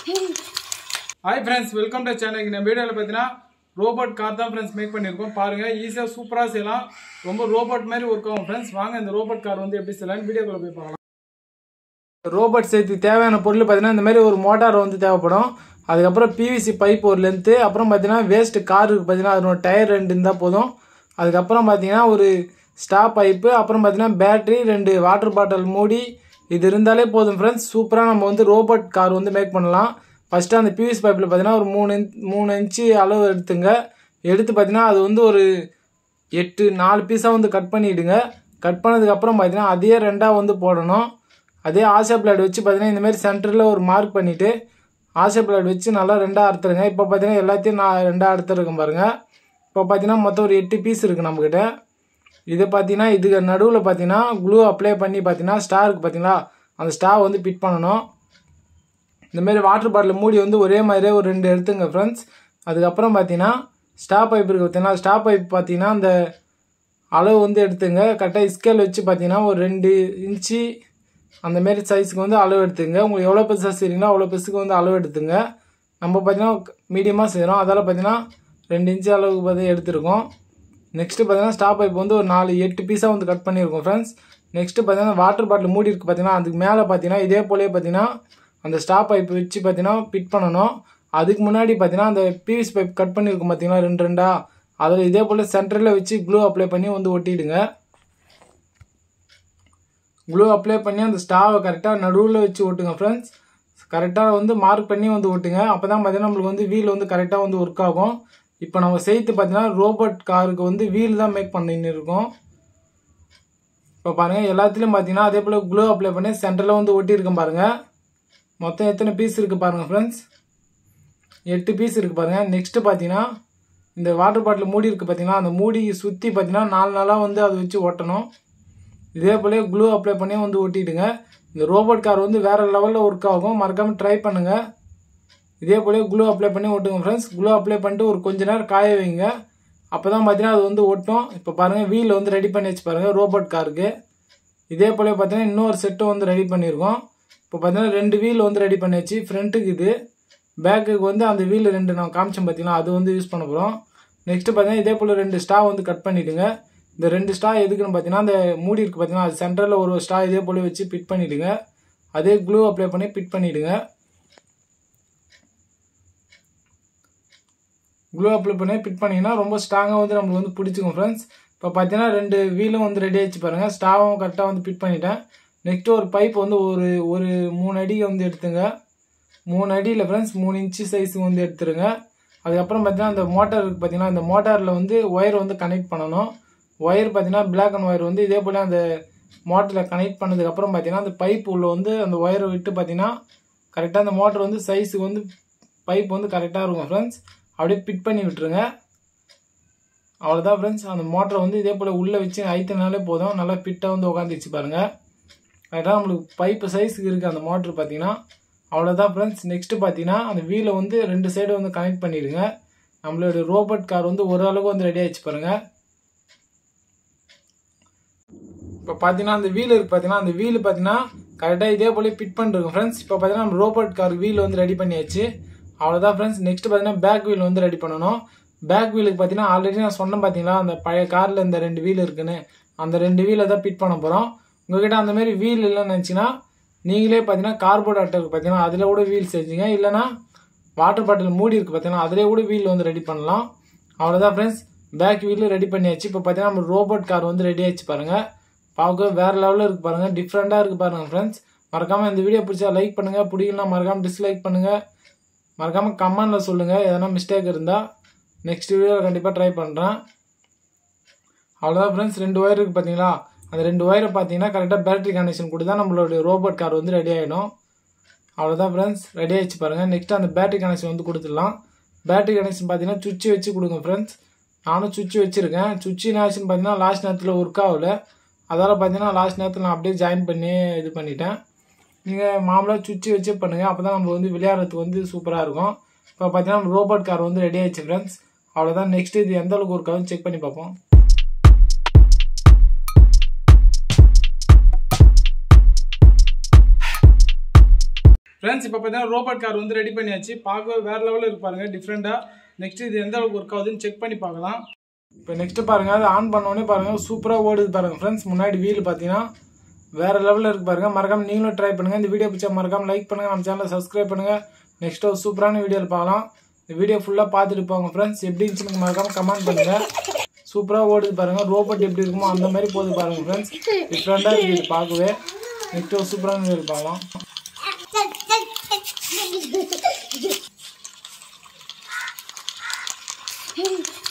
Hi friends welcome to channel இந்த வீடியோவில் பார்த்தீங்கன்னா ரோபோட் கார் தான் ஃப்ரெண்ட்ஸ் மேக் பண்ணியிருக்கோம் பாருங்கள் ஈஸியாக சூப்பராக செய்யலாம் ரொம்ப ரோபோட் மாதிரி ஒர்க் ஆகும் ஃப்ரெண்ட்ஸ் வாங்க இந்த ரோபோட் கார் வந்து எப்படி செய்யலாம்னு வீடியோக்குள்ள போய் பார்க்கலாம் ரோபோட் சேர்த்து தேவையான பொருள் பார்த்தீங்கன்னா இந்த மாதிரி ஒரு மோட்டார் வந்து தேவைப்படும் அதுக்கப்புறம் பிவிசி பைப் ஒரு லென்த்து அப்புறம் பார்த்தீங்கன்னா வேஸ்ட் காருக்கு பார்த்தீங்கன்னா அதனோட டயர் ரெண்டு இருந்தால் போதும் அதுக்கப்புறம் பார்த்தீங்கன்னா ஒரு ஸ்டா பைப்பு அப்புறம் பார்த்தீங்கன்னா பேட்டரி ரெண்டு வாட்டர் பாட்டில் மூடி இது இருந்தாலே போதும் ஃப்ரெண்ட்ஸ் சூப்பராக நம்ம வந்து ரோபோட் கார் வந்து மேக் பண்ணலாம் ஃபஸ்ட்டு அந்த பிவிசி பைப்பில் பார்த்தீங்கன்னா ஒரு மூணு இன்ச் மூணு இன்ச்சு அளவு எடுத்துங்க எடுத்து பார்த்தீங்கன்னா அது வந்து ஒரு எட்டு நாலு பீஸாக வந்து கட் பண்ணிவிடுங்க கட் பண்ணதுக்கப்புறம் பார்த்தீங்கன்னா அதே ரெண்டாக வந்து போடணும் அதே ஆசா பிளேட் வச்சு பார்த்தீங்கன்னா இந்த மாதிரி சென்டரில் ஒரு மார்க் பண்ணிவிட்டு ஆசா பிளேட் வச்சு நல்லா ரெண்டாக அறுத்துருங்க இப்போ பார்த்தீங்கன்னா எல்லாத்தையும் நான் ரெண்டாக அறுத்துருக்கேன் பாருங்கள் இப்போ பார்த்தீங்கன்னா மொத்தம் ஒரு எட்டு பீஸ் இருக்குது நம்மக்கிட்ட இது பார்த்தீங்கன்னா இதுக்கு நடுவில் பார்த்தீங்கன்னா க்ளூ அப்ளை பண்ணி பார்த்தீங்கன்னா ஸ்டாருக்கு பார்த்தீங்களா அந்த ஸ்டார் வந்து பிட் பண்ணணும் இந்த மாதிரி வாட்டர் பாட்டில் மூடி வந்து ஒரே மாதிரியே ஒரு ரெண்டு எடுத்துங்க ஃப்ரெண்ட்ஸ் அதுக்கப்புறம் பார்த்தீங்கன்னா ஸ்டா பைப் இருக்குது பார்த்தீங்கன்னா ஸ்டா பைப் பார்த்தீங்கன்னா அந்த அளவு வந்து எடுத்துங்க கரெக்டாக ஸ்கேல் வச்சு பார்த்தீங்கன்னா ஒரு ரெண்டு இன்ச்சு அந்த மாரி சைஸுக்கு வந்து அளவு எடுத்துங்க உங்களுக்கு எவ்வளோ பெருசாக செய்கிறீங்களோ அவ்வளோ பெருசுக்கு வந்து அளவு எடுத்துங்க நம்ம பார்த்தீங்கன்னா மீடியமாக செய்கிறோம் அதால் பார்த்தீங்கன்னா ரெண்டு இன்ச்சு அளவுக்கு பார்த்து எடுத்துருக்கோம் நெக்ஸ்ட்டு பார்த்தீங்கன்னா ஸ்டா பைப் வந்து ஒரு நாலு எட்டு பீஸாக வந்து கட் பண்ணியிருக்கோம் ஃப்ரெண்ட்ஸ் நெக்ஸ்ட்டு பார்த்தீங்கன்னா வாட்டர் பாட்டில் மூடி இருக்குது பார்த்தீங்கன்னா அதுக்கு மேலே பார்த்தீங்கன்னா இதே போலயே பார்த்தீங்கன்னா அந்த ஸ்டா பைப் வச்சு பார்த்தீங்கன்னா ஃபிட் பண்ணணும் அதுக்கு முன்னாடி பார்த்தீங்கன்னா அந்த பிவிசி பைப் கட் பண்ணியிருக்கும் பார்த்தீங்கன்னா ரெண்டு ரெண்டா அதில் இதே போல் சென்டரில் வச்சு க்ளூ அப்ளை பண்ணி வந்து ஒட்டிடுங்க க்ளூ அப்ளை பண்ணி அந்த ஸ்டாவை கரெக்டாக நடுவில் வச்சு ஓட்டுங்க ஃப்ரெண்ட்ஸ் கரெக்டாக வந்து மார்க் பண்ணி வந்து ஓட்டுங்க அப்போ தான் பார்த்தீங்கன்னா நம்மளுக்கு வந்து வீல் வந்து கரெக்டாக வந்து ஒர்க் ஆகும் இப்போ நம்ம செய்து பார்த்தீங்கன்னா ரோபோட் காருக்கு வந்து வீல் தான் மேக் பண்ணின்னு இருக்கோம் இப்போ பாருங்கள் எல்லாத்துலேயும் பார்த்தீங்கன்னா அதே போல் க்ளூ அப்ளை பண்ணி சென்டரில் வந்து ஒட்டியிருக்கேன் பாருங்கள் மொத்தம் எத்தனை பீஸ் இருக்குது பாருங்கள் ஃப்ரெண்ட்ஸ் எட்டு பீஸ் இருக்குது பாருங்கள் நெக்ஸ்ட்டு பார்த்தீங்கன்னா இந்த வாட்டர் பாட்டில் மூடி இருக்குது பார்த்தீங்கன்னா அந்த மூடி சுற்றி பார்த்தீங்கன்னா நாலு நாளாக வந்து அதை வச்சு ஒட்டணும் இதே போல க்ளூ அப்ளை பண்ணி வந்து ஒட்டிடுங்க இந்த ரோபோட் கார் வந்து வேறு லெவலில் ஒர்க் ஆகும் மறக்காமல் ட்ரை பண்ணுங்கள் இதே போல க்ளூ அப்ளை பண்ணி ஒட்டுங்க ஃப்ரெண்ட்ஸ் க்ளூ அப்ளை பண்ணிட்டு ஒரு கொஞ்ச நேரம் காய வைங்க அப்போ தான் பார்த்தீங்கன்னா அது வந்து ஒட்டும் இப்போ பாருங்கள் வீல் வந்து ரெடி பண்ணி வச்சு பாருங்கள் ரோபோட் காருக்கு இதே போல பார்த்தீங்கன்னா இன்னொரு செட்டும் வந்து ரெடி பண்ணியிருக்கோம் இப்போ பார்த்தீங்கன்னா ரெண்டு வீல் வந்து ரெடி பண்ணி வச்சு ஃப்ரண்ட்டுக்கு இது பேக்குக்கு வந்து அந்த வீல் ரெண்டு நான் காமிச்சோம் பார்த்தீங்கன்னா அது வந்து யூஸ் பண்ண போகிறோம் நெக்ஸ்ட்டு பார்த்தீங்கன்னா இதே போல் ரெண்டு ஸ்டா வந்து கட் பண்ணிவிடுங்க இந்த ரெண்டு ஸ்டா எதுக்குன்னு பார்த்தீங்கன்னா அந்த மூடி இருக்குது பார்த்தீங்கன்னா அது சென்டரில் ஒரு ஸ்டா இதே போல் வச்சு பிட் பண்ணிவிடுங்க அதே க்ளூ அப்ளை பண்ணி பிட் பண்ணிவிடுங்க க்ளூ அப்ளை பண்ணி பிட் பண்ணிங்கன்னா ரொம்ப ஸ்ட்ராங்காக வந்து நம்மளுக்கு வந்து பிடிச்சிக்கும் ஃப்ரெண்ட்ஸ் இப்போ பார்த்தீங்கன்னா ரெண்டு வீலும் வந்து ரெடி ஆச்சு பாருங்கள் ஸ்டாவும் கரெக்டாக வந்து பிட் பண்ணிட்டேன் நெக்ஸ்ட்டு ஒரு பைப் வந்து ஒரு ஒரு மூணு அடி வந்து எடுத்துங்க மூணு அடியில் ஃப்ரெண்ட்ஸ் மூணு இன்ச்சு சைஸுக்கு வந்து எடுத்துருங்க அதுக்கப்புறம் பார்த்தீங்கன்னா அந்த மோட்டார் இருக்குது பார்த்தீங்கன்னா அந்த மோட்டாரில் வந்து ஒயர் வந்து கனெக்ட் பண்ணணும் ஒயர் பார்த்தீங்கன்னா பிளாக் அண்ட் ஒயர் வந்து இதே போல் அந்த மோட்டரில் கனெக்ட் பண்ணதுக்கப்புறம் பார்த்தீங்கன்னா அந்த பைப் உள்ள வந்து அந்த ஒயரை விட்டு பார்த்தீங்கன்னா கரெக்டாக அந்த மோட்டர் வந்து சைஸுக்கு வந்து பைப் வந்து கரெக்டாக இருக்கும் ஃப்ரெண்ட்ஸ் அப்படியே பிட் பண்ணி விட்டுருங்க அவ்வளோதான் ஃப்ரெண்ட்ஸ் அந்த மோட்டரை வந்து இதே போல் உள்ளே வச்சு ஐத்தினாலே போதும் நல்லா ஃபிட்டாக வந்து உட்காந்துச்சு பாருங்கள் கரெக்டாக நம்மளுக்கு பைப்பு சைஸுக்கு இருக்குது அந்த மோட்ரு பார்த்தீங்கன்னா அவ்வளோதான் ஃப்ரெண்ட்ஸ் நெக்ஸ்ட்டு பார்த்தீங்கன்னா அந்த வீலை வந்து ரெண்டு சைடு வந்து கனெக்ட் பண்ணிடுங்க நம்மளோட ரோபோட் கார் வந்து ஒரு அளவுக்கு வந்து ரெடி ஆயிடுச்சு பாருங்கள் இப்போ பார்த்தீங்கன்னா அந்த வீல் இருக்குது பார்த்தீங்கன்னா அந்த வீல் பார்த்தீங்கன்னா கரெக்டாக இதே போல ஃபிட் பண்ணிருக்கோம் ஃப்ரெண்ட்ஸ் இப்போ பார்த்தீங்கன்னா நம்ம ரோபோட் கார் வீல் வந்து ரெடி பண்ணியாச்சு அவ்வளோதான் ஃப்ரெண்ட்ஸ் நெக்ஸ்ட் பார்த்தீங்கன்னா பேக் வீல் வந்து ரெடி பண்ணணும் பேக் வீலுக்கு பார்த்தீங்கன்னா ஆல்ரெடி நான் சொன்னேன் பார்த்தீங்களா அந்த பழைய காரில் இந்த ரெண்டு வீல் இருக்குன்னு அந்த ரெண்டு வீலை தான் ஃபிட் பண்ண போகிறோம் உங்ககிட்ட அந்த மாதிரி வீல் இல்லைன்னு நினச்சிங்கன்னா நீங்களே பார்த்தீங்கன்னா கார்போர்ட் அட்டை இருக்குது பார்த்தீங்கன்னா அதில் கூட வீல் செஞ்சுங்க இல்லைனா வாட்டர் பாட்டில் மூடி இருக்குது பார்த்தீங்கன்னா அதிலே கூட வீல் வந்து ரெடி பண்ணலாம் அவ்வளோதான் ஃப்ரெண்ட்ஸ் பேக் வீல் ரெடி பண்ணியாச்சு இப்போ பார்த்தீங்கன்னா நம்ம ரோபோட் கார் வந்து ரெடி ஆயிடுச்சு பாருங்கள் பார்க்க வேறு லெவலில் இருக்குது பாருங்கள் டிஃப்ரெண்ட்டாக இருக்குது பாருங்கள் ஃப்ரெண்ட்ஸ் மறக்காமல் இந்த வீடியோ பிடிச்சா லைக் பண்ணுங்கள் பிடிக்கலாம் மறக்காமல் டிஸ்லைக் பண்ணுங்கள் மறக்காமல் கமெண்டில் சொல்லுங்கள் எதனா மிஸ்டேக் இருந்தால் நெக்ஸ்ட் வீடியோவில் கண்டிப்பாக ட்ரை பண்ணுறேன் அவ்வளோதான் ஃப்ரெண்ட்ஸ் ரெண்டு ஒயர் இருக்குது பார்த்தீங்களா அந்த ரெண்டு ஒயரை பார்த்தீங்கன்னா கரெக்டாக பேட்டரி கனெக்ஷன் கொடுத்தா நம்மளோட ரோபோட் கார் வந்து ரெடி ஆகிடும் அவ்வளோதான் ஃப்ரெண்ட்ஸ் ரெடி ஆகிடுச்சு பாருங்கள் நெக்ஸ்ட் அந்த பேட்டரி கனெக்ஷன் வந்து கொடுத்துடலாம் பேட்டரி கனெக்ஷன் பார்த்தீங்கன்னா சுவிட்சு வச்சு கொடுங்க ஃப்ரெண்ட்ஸ் நானும் சுவிட்சு வச்சுருக்கேன் சுவிட்சு கனெக்ஷன் பார்த்தீங்கன்னா லாஸ்ட் நேரத்தில் ஒர்க் ஆகல அதால் பார்த்தீங்கன்னா லாஸ்ட் நேரத்தில் நான் அப்படியே ஜாயின் பண்ணி இது பண்ணிட்டேன் நீங்கள் மாமூலாக சுவிட்சு வச்சு பண்ணுங்கள் அப்போ தான் நம்ம வந்து விளையாடுறதுக்கு வந்து சூப்பராக இருக்கும் இப்போ பார்த்தீங்கன்னா ரோபோட் கார் வந்து ரெடி ஆயிடுச்சு ஃப்ரெண்ட்ஸ் அவ்வளோதான் நெக்ஸ்ட் இது எந்த அளவுக்கு ஒர்க் ஆகும் செக் பண்ணி பார்ப்போம் ஃப்ரெண்ட்ஸ் இப்போ பார்த்தீங்கன்னா ரோபோட் கார் வந்து ரெடி பண்ணியாச்சு பார்க்க வேற லெவலில் இருக்கு பாருங்க டிஃப்ரெண்டாக நெக்ஸ்ட் இது எந்த அளவுக்கு ஒர்க் ஆகுதுன்னு செக் பண்ணி பார்க்கலாம் இப்போ நெக்ஸ்ட் பாருங்க அது ஆன் பண்ணோடனே பாருங்க சூப்பராக ஓடுது பாருங்க ஃப்ரெண்ட்ஸ் முன்னாடி வீல் பார்த்தீங்கன்னா வேற லெவலில் இருக்கு பாருங்க மறக்காம நீங்களும் ட்ரை பண்ணுங்க இந்த வீடியோ பிடிச்சா மறக்காம லைக் பண்ணுங்க நம்ம சேனலை சப்ஸ்கிரைப் பண்ணுங்க நெக்ஸ்ட் ஒரு சூப்பரான வீடியோவில் பார்க்கலாம் இந்த வீடியோ ஃபுல்லாக பார்த்துட்டு போங்க ஃப்ரெண்ட்ஸ் எப்படி இருந்துச்சுன்னு மறக்காம கமெண்ட் பண்ணுங்க சூப்பராக ஓடுது பாருங்க ரோபோட் எப்படி இருக்குமோ அந்த மாதிரி போகுது பாருங்க ஃப்ரெண்ட்ஸ் டிஃப்ரெண்டாக இருக்குது இது பார்க்கவே நெக்ஸ்ட் ஒரு சூப்பரான வீடியோ பார்க்கலாம் Hey.